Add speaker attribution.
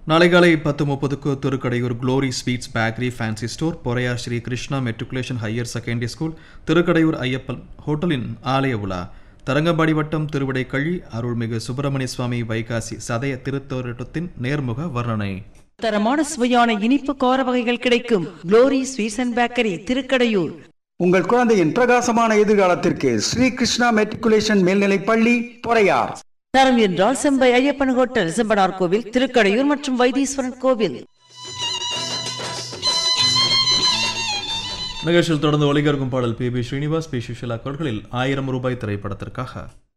Speaker 1: நாளை காலை பத்து முப்பதுக்கு Thirukkadaiyur Glory Sweets bakery fancy store Poraiyar Sri Krishna matriculation higher secondary school Thirukkadaiyur Ayyappan ஹோட்டலின் ஆலய உலா தரங்கம்பாடி வட்டம் திருவிடைக்கழி அருள்மிகு சுப்பிரமணிய சுவாமி வைகாசி சதய திருத்தோரட்டத்தின் நேர்முக வர்ணனை
Speaker 2: தரமான சுவையான இனிப்பு கார வகைகள் கிடைக்கும் Glory Sweets and bakery Thirukkadaiyur
Speaker 3: உங்கள் குழந்தையின் பிரகாசமான எதிர்காலத்திற்கு ஸ்ரீ கிருஷ்ணா மெட்ரிகுலேஷன் மேல்நிலைப் பள்ளி பொறையார்
Speaker 2: தரம் என்றால் செம்பை ஐயப்பன் ஹோட்டல் செம்பனார் கோவில் திருக்கடையூர் மற்றும் வைத்தீஸ்வரன் கோவில்
Speaker 1: நிகழ்ச்சியில் தொடர்ந்து ஒளிகர்க்கும் பாடல் P B Srinivas P Susheela குரல்களில் ஆயிரம் ரூபாய் திரைப்படத்திற்காக